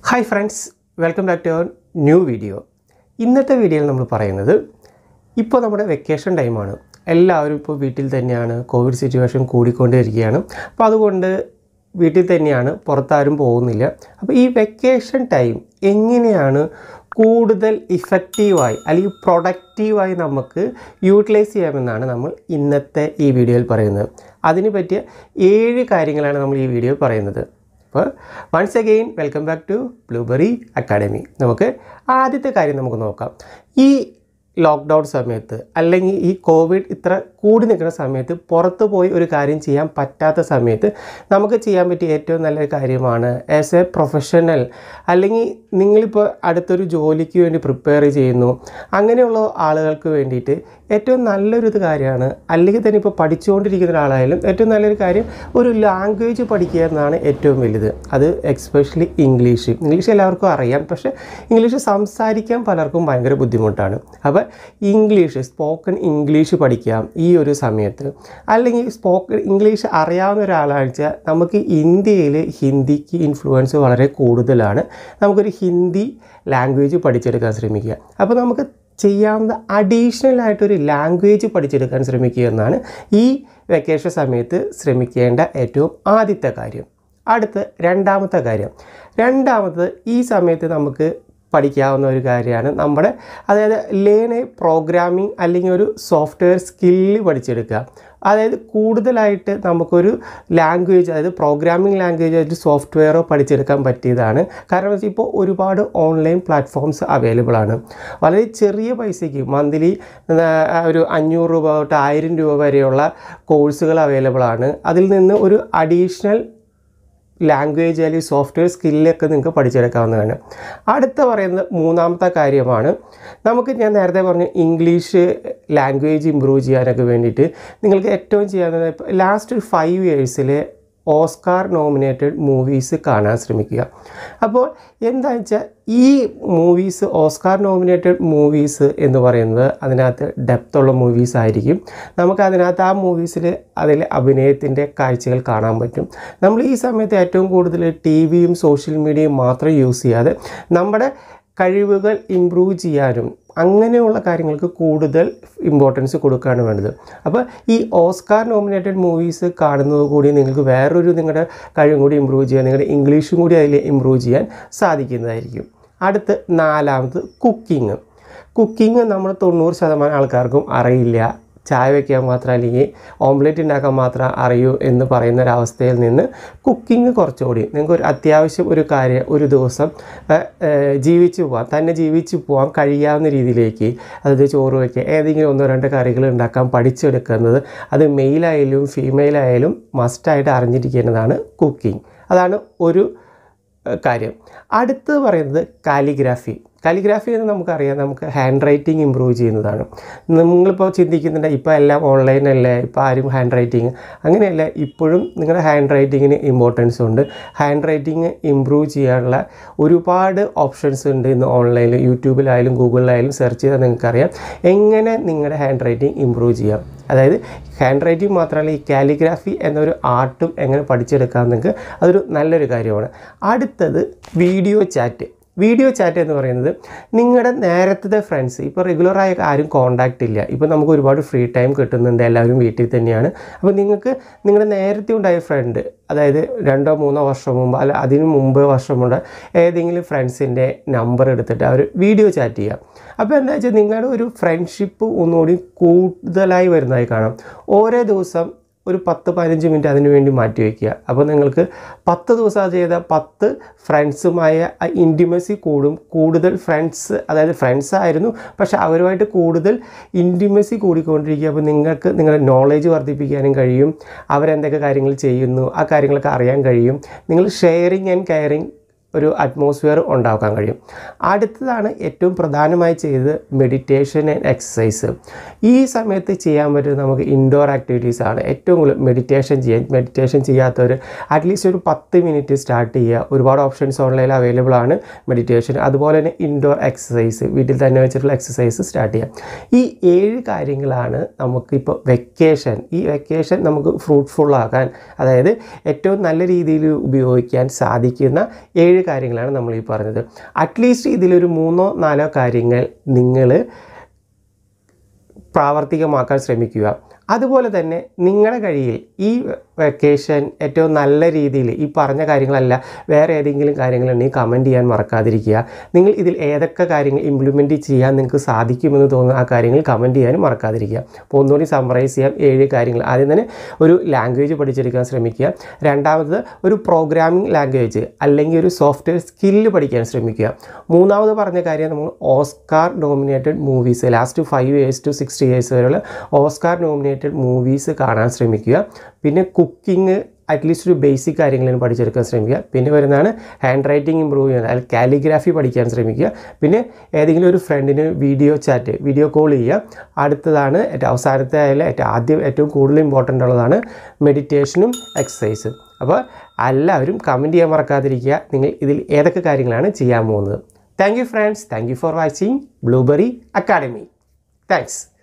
hi friends welcome back to our new video ഇന്നത്തെ വീഡിയോയിൽ നമ്മൾ പറയുന്നത് ഇപ്പോൾ നമ്മുടെ വെക്കേഷൻ ടൈമാണ് എല്ലാവരും ഇപ്പോൾ വീട്ടിൽ തന്നെയാണ് കോവിഡ് സിറ്റുവേഷൻ കൂടിക്കൊണ്ടിരിക്കുകയാണ് അപ്പോൾ അതുകൊണ്ട് വീട്ടിൽ തന്നെയാണ് പുറത്താരും പോകുന്നില്ല അപ്പോൾ ഈ വെക്കേഷൻ ടൈം എങ്ങനെയാണ് കൂടുതൽ ഇഫക്റ്റീവായി അല്ലെങ്കിൽ പ്രൊഡക്റ്റീവായി നമുക്ക് യൂട്ടിലൈസ് ചെയ്യാമെന്നാണ് നമ്മൾ ഇന്നത്തെ ഈ വീഡിയോയിൽ പറയുന്നത് അതിന് പറ്റിയ ഏഴ് കാര്യങ്ങളാണ് നമ്മൾ ഈ വീഡിയോയിൽ പറയുന്നത് അപ്പോൾ once again welcome back to blueberry academy നമുക്ക് ആദ്യത്തെ കാര്യം നമുക്ക് നോക്കാം ഈ ലോക്ക്ഡൗൺ സമയത്ത് അല്ലെങ്കിൽ ഈ കോവിഡ് ഇത്ര കൂടി നിൽക്കുന്ന സമയത്ത് പുറത്ത് പോയി ഒരു കാര്യം ചെയ്യാൻ പറ്റാത്ത സമയത്ത് നമുക്ക് ചെയ്യാൻ പറ്റിയ ഏറ്റവും നല്ലൊരു കാര്യമാണ് ആസ് എ പ്രൊഫഷണൽ അല്ലെങ്കിൽ നിങ്ങളിപ്പോൾ അടുത്തൊരു ജോലിക്ക് വേണ്ടി പ്രിപ്പയർ ചെയ്യുന്നു അങ്ങനെയുള്ള ആളുകൾക്ക് വേണ്ടിയിട്ട് ഏറ്റവും നല്ലൊരു ഇത് കാര്യമാണ് അല്ലെങ്കിൽ തന്നെ ഇപ്പോൾ പഠിച്ചുകൊണ്ടിരിക്കുന്ന ഒരാളായാലും ഏറ്റവും നല്ലൊരു കാര്യം ഒരു ലാംഗ്വേജ് പഠിക്കുക എന്നതാണ് ഏറ്റവും വലുത് അത് എക്സ്പെഷ്യലി ഇംഗ്ലീഷ് ഇംഗ്ലീഷ് എല്ലാവർക്കും അറിയാം പക്ഷേ ഇംഗ്ലീഷ് സംസാരിക്കാൻ പലർക്കും ഭയങ്കര ബുദ്ധിമുട്ടാണ് അപ്പോൾ ഇംഗ്ലീഷ് സ്പോക്കൺ ഇംഗ്ലീഷ് പഠിക്കാം ഈ ഒരു സമയത്ത് അല്ലെങ്കിൽ സ്പോക്കൺ ഇംഗ്ലീഷ് അറിയാവുന്ന ഒരാളാഴ്ച നമുക്ക് ഇന്ത്യയിൽ ഹിന്ദിക്ക് ഇൻഫ്ലുവൻസ് വളരെ കൂടുതലാണ് നമുക്കൊരു ഹിന്ദി ലാംഗ്വേജ് പഠിച്ചെടുക്കാൻ ശ്രമിക്കുക അപ്പോൾ നമുക്ക് ചെയ്യാവുന്ന അഡീഷണൽ ആയിട്ടൊരു ലാംഗ്വേജ് പഠിച്ചെടുക്കാൻ ശ്രമിക്കുക എന്നാണ് ഈ വെക്കേഷൻ സമയത്ത് ശ്രമിക്കേണ്ട ഏറ്റവും ആദ്യത്തെ കാര്യം അടുത്ത് രണ്ടാമത്തെ കാര്യം രണ്ടാമത് ഈ സമയത്ത് നമുക്ക് പഠിക്കാവുന്ന ഒരു കാര്യമാണ് നമ്മുടെ അതായത് ലേൺ എ പ്രോഗ്രാമിംഗ് അല്ലെങ്കിൽ ഒരു സോഫ്റ്റ്വെയർ സ്കില്ല് പഠിച്ചെടുക്കുക അതായത് കൂടുതലായിട്ട് നമുക്കൊരു ലാംഗ്വേജ് അതായത് പ്രോഗ്രാമിംഗ് ലാംഗ്വേജ് ആയിട്ട് സോഫ്റ്റ്വെയറോ പഠിച്ചെടുക്കാൻ പറ്റിയതാണ് കാരണം വെച്ചാൽ ഇപ്പോൾ ഒരുപാട് ഓൺലൈൻ പ്ലാറ്റ്ഫോംസ് അവൈലബിൾ ആണ് വളരെ ചെറിയ പൈസയ്ക്ക് മന്ത്ലി ഒരു അഞ്ഞൂറ് രൂപ തൊട്ട് ആയിരം രൂപ വരെയുള്ള കോഴ്സുകൾ അവൈലബിൾ ആണ് അതിൽ നിന്ന് ഒരു അഡീഷണൽ ലാംഗ്വേജ് അല്ലെങ്കിൽ സോഫ്റ്റ്വെയർ സ്കില്ലൊക്കെ നിങ്ങൾക്ക് പഠിച്ചെടുക്കാവുന്നതാണ് അടുത്ത പറയുന്നത് മൂന്നാമത്തെ കാര്യമാണ് നമുക്ക് ഞാൻ നേരത്തെ പറഞ്ഞു ഇംഗ്ലീഷ് ലാംഗ്വേജ് ഇമ്പ്രൂവ് ചെയ്യാനൊക്കെ വേണ്ടിയിട്ട് നിങ്ങൾക്ക് ഏറ്റവും ചെയ്യാവുന്നത് ഇപ്പോൾ ലാസ്റ്റ് ഒരു ഫൈവ് ഇയേഴ്സിൽ ഓസ്കാർ നോമിനേറ്റഡ് മൂവീസ് കാണാൻ ശ്രമിക്കുക അപ്പോൾ എന്താണെന്ന് വെച്ചാൽ ഈ മൂവീസ് ഓസ്കാർ നോമിനേറ്റഡ് മൂവീസ് എന്ന് പറയുന്നത് അതിനകത്ത് ഡെപ്തുള്ള മൂവീസ് ആയിരിക്കും നമുക്ക് അതിനകത്ത് ആ മൂവീസിൽ അതിൽ അഭിനയത്തിൻ്റെ കാഴ്ചകൾ കാണാൻ പറ്റും നമ്മൾ ഈ സമയത്ത് ഏറ്റവും കൂടുതൽ ടി വിയും സോഷ്യൽ മീഡിയയും മാത്രം യൂസ് ചെയ്യാതെ നമ്മുടെ കഴിവുകൾ ഇമ്പ്രൂവ് ചെയ്യാനും അങ്ങനെയുള്ള കാര്യങ്ങൾക്ക് കൂടുതൽ ഇമ്പോർട്ടൻസ് കൊടുക്കുകയാണ് വേണ്ടത് അപ്പോൾ ഈ ഓസ്കാർ നോമിനേറ്റഡ് മൂവീസ് കാണുന്നത് കൂടി നിങ്ങൾക്ക് വേറൊരു നിങ്ങളുടെ കഴിവും കൂടി ഇമ്പ്രൂവ് ചെയ്യാൻ നിങ്ങളുടെ ഇംഗ്ലീഷും കൂടി അതിൽ ഇമ്പ്രൂവ് ചെയ്യാൻ സാധിക്കുന്നതായിരിക്കും അടുത്ത് നാലാമത് കുക്കിംഗ് കുക്കിംഗ് നമ്മൾ തൊണ്ണൂറ് ശതമാനം ആൾക്കാർക്കും അറിയില്ല ചായ വയ്ക്കാൻ മാത്രം അല്ലെങ്കിൽ ഓംലെറ്റ് ഉണ്ടാക്കാൻ മാത്രം അറിയൂ എന്ന് പറയുന്ന ഒരവസ്ഥയിൽ നിന്ന് കുക്കിംഗ് കുറച്ചുകൂടി നിങ്ങൾക്ക് ഒരു അത്യാവശ്യം ഒരു കാര്യം ഒരു ദിവസം ജീവിച്ചു പോകാം തന്നെ ജീവിച്ചു പോകാൻ കഴിയാവുന്ന രീതിയിലേക്ക് അതായത് ചോറ് വയ്ക്കുക ഏതെങ്കിലും ഒന്നോ രണ്ടോ കറികൾ ഉണ്ടാക്കാൻ പഠിച്ചെടുക്കുന്നത് അത് മെയിലായാലും ഫീമെയിലായാലും മസ്റ്റായിട്ട് അറിഞ്ഞിരിക്കേണ്ടതാണ് കുക്കിംഗ് അതാണ് ഒരു കാര്യം അടുത്ത് പറയുന്നത് കാലിഗ്രാഫി കാലിഗ്രാഫി എന്ന് നമുക്കറിയാം നമുക്ക് ഹാൻഡ് റൈറ്റിംഗ് ഇമ്പ്രൂവ് ചെയ്യുന്നതാണ് നിങ്ങളിപ്പോൾ ചിന്തിക്കുന്നുണ്ട് ഇപ്പോൾ എല്ലാം ഓൺലൈനല്ലേ ഇപ്പോൾ ആരും ഹാൻഡ് റൈറ്റിംഗ് അങ്ങനെയല്ല ഇപ്പോഴും നിങ്ങളുടെ ഹാൻഡ് റൈറ്റിങ്ങിന് ഇമ്പോർട്ടൻസ് ഉണ്ട് ഹാൻഡ് റൈറ്റിംഗ് ഇമ്പ്രൂവ് ചെയ്യാനുള്ള ഒരുപാട് ഓപ്ഷൻസ് ഉണ്ട് ഇന്ന് ഓൺലൈനിൽ യൂട്യൂബിലായാലും ഗൂഗിളിലായാലും സെർച്ച് ചെയ്താൽ നിങ്ങൾക്കറിയാം എങ്ങനെ നിങ്ങളുടെ ഹാൻഡ് റൈറ്റിംഗ് ഇമ്പ്രൂവ് ചെയ്യാം അതായത് ഹാൻഡ് റൈറ്റിംഗ് മാത്രമല്ല ഈ കാലിഗ്രാഫി എന്നൊരു ആർട്ടും എങ്ങനെ പഠിച്ചെടുക്കാം നിങ്ങൾക്ക് അതൊരു നല്ലൊരു കാര്യമാണ് അടുത്തത് വീഡിയോ ചാറ്റ് വീഡിയോ ചാറ്റ് എന്ന് പറയുന്നത് നിങ്ങളുടെ നേരത്തെ ഫ്രണ്ട്സ് ഇപ്പോൾ റെഗുലറായി ആരും കോണ്ടാക്റ്റ് ഇല്ല ഇപ്പോൾ നമുക്ക് ഒരുപാട് ഫ്രീ ടൈം കിട്ടുന്നുണ്ട് എല്ലാവരും വീട്ടിൽ തന്നെയാണ് അപ്പോൾ നിങ്ങൾക്ക് നിങ്ങളുടെ നേരത്തെ ഉണ്ടായ ഫ്രണ്ട് അതായത് രണ്ടോ മൂന്നോ വർഷം മുമ്പ് അല്ല അതിന് മുമ്പ് വർഷം മുമ്പ് ഏതെങ്കിലും ഫ്രണ്ട്സിൻ്റെ നമ്പർ എടുത്തിട്ട് അവർ വീഡിയോ ചാറ്റ് ചെയ്യുക അപ്പോൾ എന്താ വെച്ചാൽ നിങ്ങളുടെ ഒരു ഫ്രണ്ട്ഷിപ്പ് ഒന്നുകൂടി കൂടുതലായി വരുന്നതായി കാണാം ഓരോ ദിവസം ഒരു പത്ത് പതിനഞ്ച് മിനിറ്റ് അതിനു വേണ്ടി മാറ്റി വയ്ക്കുക അപ്പോൾ നിങ്ങൾക്ക് പത്ത് ദിവസം അത് ചെയ്ത പത്ത് ഫ്രണ്ട്സുമായ ഇൻറ്റിമസി കൂടും കൂടുതൽ ഫ്രണ്ട്സ് അതായത് ഫ്രണ്ട്സ് ആയിരുന്നു പക്ഷേ അവരുമായിട്ട് കൂടുതൽ ഇൻറ്റിമസി കൂടിക്കൊണ്ടിരിക്കുക അപ്പോൾ നിങ്ങൾക്ക് നിങ്ങളുടെ നോളേജ് വർദ്ധിപ്പിക്കാനും കഴിയും അവരെന്തൊക്കെ കാര്യങ്ങൾ ചെയ്യുന്നു ആ കാര്യങ്ങളൊക്കെ അറിയാൻ കഴിയും നിങ്ങൾ ഷെയറിങ് ആൻഡ് കെയറിങ് ഒരു അറ്റ്മോസ്ഫിയർ ഉണ്ടാക്കാൻ കഴിയും അടുത്തതാണ് ഏറ്റവും പ്രധാനമായി ചെയ്തത് മെഡിറ്റേഷൻ ആൻഡ് എക്സസൈസ് ഈ സമയത്ത് ചെയ്യാൻ പറ്റുന്നത് നമുക്ക് ഇൻഡോർ ആക്ടിവിറ്റീസ് ആണ് ഏറ്റവും കൂടുതൽ മെഡിറ്റേഷൻ ചെയ്യാൻ മെഡിറ്റേഷൻ ചെയ്യാത്തവർ അറ്റ്ലീസ്റ്റ് ഒരു പത്ത് മിനിറ്റ് സ്റ്റാർട്ട് ചെയ്യുക ഒരുപാട് ഓപ്ഷൻസ് ഓൺലൈനിൽ അവൈലബിൾ ആണ് മെഡിറ്റേഷൻ അതുപോലെ തന്നെ ഇൻഡോർ എക്സസൈസ് വീട്ടിൽ തന്നെ വെച്ചിട്ടുള്ള എക്സസൈസ് സ്റ്റാർട്ട് ചെയ്യുക ഈ ഏഴ് കാര്യങ്ങളാണ് നമുക്കിപ്പോൾ വെക്കേഷൻ ഈ വെക്കേഷൻ നമുക്ക് ഫ്രൂട്ട്ഫുൾ ആക്കാൻ അതായത് ഏറ്റവും നല്ല രീതിയിൽ ഉപയോഗിക്കാൻ സാധിക്കുന്ന ഏഴ് കാര്യങ്ങളാണ് നമ്മൾ ഈ പറഞ്ഞത് അറ്റ്ലീസ്റ്റ് ഇതിലൊരു മൂന്നോ നാലോ കാര്യങ്ങൾ നിങ്ങൾ പ്രാവർത്തികമാക്കാൻ ശ്രമിക്കുക അതുപോലെ തന്നെ നിങ്ങളുടെ കഴിയിൽ ഈ വെക്കേഷൻ ഏറ്റവും നല്ല രീതിയിൽ ഈ പറഞ്ഞ കാര്യങ്ങളല്ല വേറെ ഏതെങ്കിലും കാര്യങ്ങളുണ്ടെങ്കിൽ കമൻറ്റ് ചെയ്യാൻ മറക്കാതിരിക്കുക നിങ്ങൾ ഇതിൽ ഏതൊക്കെ കാര്യങ്ങൾ ഇംപ്ലിമെൻറ്റ് ചെയ്യാൻ നിങ്ങൾക്ക് സാധിക്കുമെന്ന് തോന്നുന്ന ആ കാര്യങ്ങൾ കമൻറ്റ് ചെയ്യാനും മറക്കാതിരിക്കുക അപ്പോൾ ഒന്നുകൂടി സമ്മറൈസ് ചെയ്യാം ഏഴ് കാര്യങ്ങൾ ആദ്യം തന്നെ ഒരു ലാംഗ്വേജ് പഠിച്ചെടുക്കാൻ ശ്രമിക്കുക രണ്ടാമത് ഒരു പ്രോഗ്രാമിംഗ് ലാംഗ്വേജ് അല്ലെങ്കിൽ ഒരു സോഫ്റ്റ്വെയർ സ്കില്ല് പഠിക്കാൻ ശ്രമിക്കുക മൂന്നാമത് പറഞ്ഞ കാര്യം നമ്മൾ Oscar nominated movies last five years to sixty years വരെയുള്ള ഓസ്കാർ നോമിനേറ്റഡ് മൂവീസ് കാണാൻ ശ്രമിക്കുക പിന്നെ കുക്കിംഗ് അറ്റ്ലീസ്റ്റ് ഒരു ബേസിക് കാര്യങ്ങളും പഠിച്ചെടുക്കാൻ ശ്രമിക്കുക പിന്നെ വരുന്നതാണ് ഹാൻഡ് റൈറ്റിംഗ് ഇമ്പ്രൂവ് ചെയ്യുന്നത് അല്ലെങ്കിൽ കാലിഗ്രാഫി പഠിക്കാൻ ശ്രമിക്കുക പിന്നെ ഏതെങ്കിലും ഒരു ഫ്രണ്ടിന് വീഡിയോ ചാറ്റ് വീഡിയോ കോൾ ചെയ്യുക അടുത്തതാണ് ഏറ്റവും അവസാനത്തെ ആയാലും ഏറ്റവും ആദ്യം ഏറ്റവും കൂടുതൽ ഇമ്പോർട്ടൻ്റ് ഉള്ളതാണ് മെഡിറ്റേഷനും എക്സസൈസും അപ്പോൾ എല്ലാവരും കമൻറ്റ് ചെയ്യാൻ മറക്കാതിരിക്കുക നിങ്ങൾ ഇതിൽ ഏതൊക്കെ കാര്യങ്ങളാണ് ചെയ്യാൻ പോകുന്നത് thank you friends thank you for watching blueberry academy thanks